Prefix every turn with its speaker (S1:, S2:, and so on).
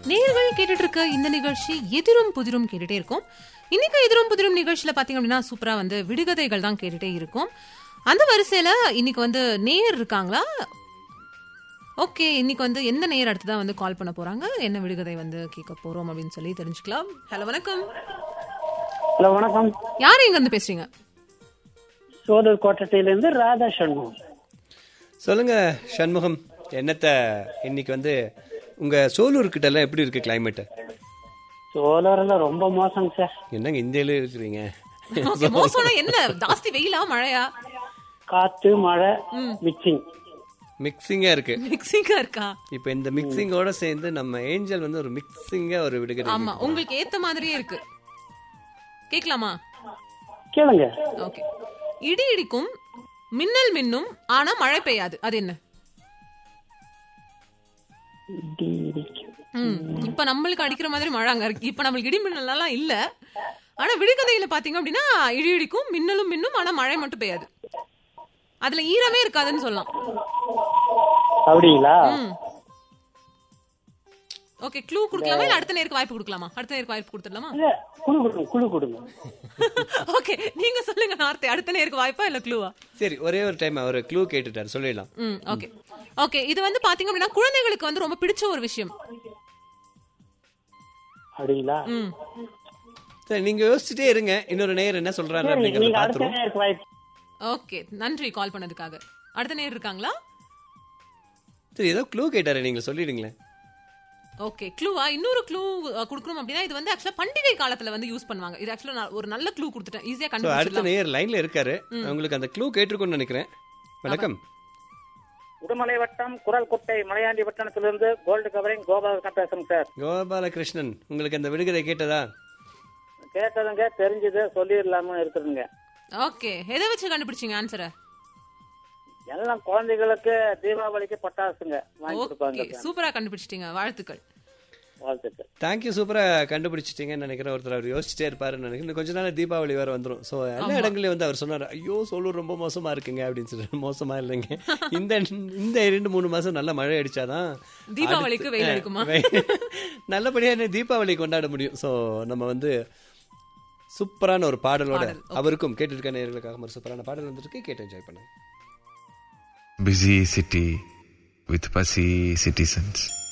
S1: நேர்கள் கேட்டுட்டு இருக்க இந்த நிகழ்ச்சி எதிரும் புதிரும் கேட்டுட்டே இருக்கும் இன்னைக்கு எதிரும் புதிரும் நிகழ்ச்சியில பாத்தீங்க அப்படின்னா சூப்பரா வந்து விடுகதைகள் தான் கேட்டுட்டே இருக்கும் அந்த வரிசையில இன்னைக்கு வந்து நேர் இருக்காங்களா ஓகே இன்னைக்கு வந்து எந்த நேர் அடுத்ததான் வந்து கால் பண்ண போறாங்க என்ன விடுகதை வந்து கேட்க போறோம் அப்படின்னு சொல்லி தெரிஞ்சுக்கலாம் ஹலோ வணக்கம்
S2: ஹலோ வணக்கம்
S1: யார் எங்க இருந்து பேசுறீங்க
S2: சோதர் கோட்டத்திலிருந்து ராதா சண்முகம்
S3: சொல்லுங்க சண்முகம் என்னத்த இன்னைக்கு வந்து உங்க சோலூர் கிட்ட எல்லாம் எப்படி இருக்கு கிளைமேட்
S2: சோலார்ல ரொம்ப மோசம் சார்
S3: என்னங்க இந்தியால இருக்கிறீங்க
S1: Okay, மோசம்னா என்ன ஜாஸ்தி வெயிலா மழையா
S2: காத்து மழை மிக்சிங்
S3: மிக்சிங்கா இருக்கு
S1: மிக்சிங்கா இருக்கா
S3: இப்போ இந்த மிக்சிங்கோட சேர்ந்து நம்ம ஏஞ்சல் வந்து ஒரு மிக்சிங்கா ஒரு விடுகதை
S1: ஆமா உங்களுக்கு ஏத்த மாதிரியே இருக்கு கேக்கலாமா
S2: கேளுங்க
S1: ஓகே இடி இடிக்கும் மின்னல் மின்னும் ஆனா மழை பெய்யாது அது என்ன
S2: இடி இடிக்கும்.
S1: ம், இப்ப நம்மளுக்கு அடிக்கிற மாதிரி மழை அங்க இருக்கு இப்ப நம்மளுக்கு இடி மின்னல் எல்லாம் இல்ல ஆனா விடுகதையில பாத்தீங்க அப்படின்னா இடி இடிக்கும் மின்னலும் மின்னும் ஆனா மழை மட்டும் பெய்யாது அதுல ஈரமே இருக்காதுன்னு சொல்லலாம்
S2: அப்படிங்களா
S1: ஓகே க்ளூ கொடுக்கலாமா இல்ல அடுத்த நேருக்கு வாய்ப்பு கொடுக்கலாமா அடுத்த நேருக்கு வாய்ப்பு கொடுத்துடலாமா
S2: இல்ல குழு கொடுங்க குழு கொடுங்க
S1: ஓகே நீங்க சொல்லுங்க நார்த்தே அடுத்த நேருக்கு வாய்ப்பா இல்ல க்ளூவா
S3: சரி ஒரே ஒரு டைம் அவர் க்ளூ கேட்டுட்டார் சொல்லிடலாம்
S1: ம் ஓகே ஓகே இது வந்து பாத்தீங்க அப்படின்னா குழந்தைகளுக்கு வந்து ரொம்ப பிடிச்ச ஒரு விஷயம்
S2: அப்படிங்களா
S1: ம்
S3: சரி நீங்க யோசிச்சுட்டே இருங்க இன்னொரு நேயர் என்ன சொல்றாரு
S2: சரி
S3: அப்படிங்கறத
S2: நீங்க அடுத்த
S3: பாத்துருவோம்
S2: நேருக்கு வாய்ப்பு
S1: ஓகே நன்றி கால் பண்ணதுக்காக அடுத்த நேர் இருக்காங்களா
S3: சரி ஏதோ க்ளூ கேட்டாரு நீங்க சொல்லிடுங்களேன்
S1: ஓகே க்ளூவா இன்னொரு க்ளூ கொடுக்கணும் அப்படின்னா இது வந்து ஆக்சுவலா பண்டிகை காலத்துல வந்து யூஸ் பண்ணுவாங்க இது ஆக்சுவலா ஒரு நல்ல க்ளூ கொடுத்துட்டேன் ஈஸியா
S3: ஸோ அடுத்த
S1: கண்டுபிடிச்சிடலாம்
S3: நேயர் லைன்ல இருக்காரு உங்களுக்கு அந்த க்ளூ கேட்டிருக்கும்னு நினைக்கிறேன் வணக்கம்
S4: உடுமலை வட்டம் குரல் குட்டை மலையாண்டி பட்டணத்திலிருந்து கோல்டு கவரிங் கோபாலகிருஷ்ணன் பேசுறேங்க சார்
S3: கோபாலகிருஷ்ணன் உங்களுக்கு அந்த விடுகதை கேட்டதா
S4: கேட்டதுங்க தெரிஞ்சது சொல்லிடலாம இருக்குதுங்க
S1: ஓகே எதை வச்சு கண்டுபிடிச்சீங்க ஆன்சரை
S4: எல்லாம் குழந்தைகளுக்கு தீபாவளிக்கு பட்டாசுங்க வாங்கி கொடுப்பாங்க
S1: ஓகே சூப்பரா கண்டுபிடிச்சிட்டீங்க வாழ்த்துக்கள்
S4: வாழ்த்துக்கள்
S3: தேங்க்யூ சூப்பரா கண்டுபிடிச்சிட்டீங்கன்னு நினைக்கிறேன் ஒருத்தர் அவர் யோசிச்சிட்டே இருப்பாருன்னு நினைக்கிறேன் இன்னும் கொஞ்ச நாள் தீபாவளி வேற வந்துரும் ஸோ எல்லா இடங்களையும் வந்து அவர் சொன்னார் ஐயோ சோலூர் ரொம்ப மோசமா இருக்குங்க அப்படின்னு சொல்லிட்டு மோசமா இல்லைங்க இந்த இந்த இரண்டு மூணு மாசம் நல்ல மழை அடிச்சாதான்
S1: தீபாவளிக்கு
S3: அடுத்து-
S1: வெயில் அடிக்குமா?
S3: வெயில். நல்லபடியா என்ன தீபாவளி கொண்டாட முடியும் ஸோ நம்ம வந்து சூப்பரான ஒரு பாடலோட அவருக்கும் கேட்டிருக்க நேர்களுக்காக ஒரு சூப்பரான பாடல் வந்துருக்கு கேட்டு என்ஜாய் பண்ணுங்க
S5: busy city with fussy citizens.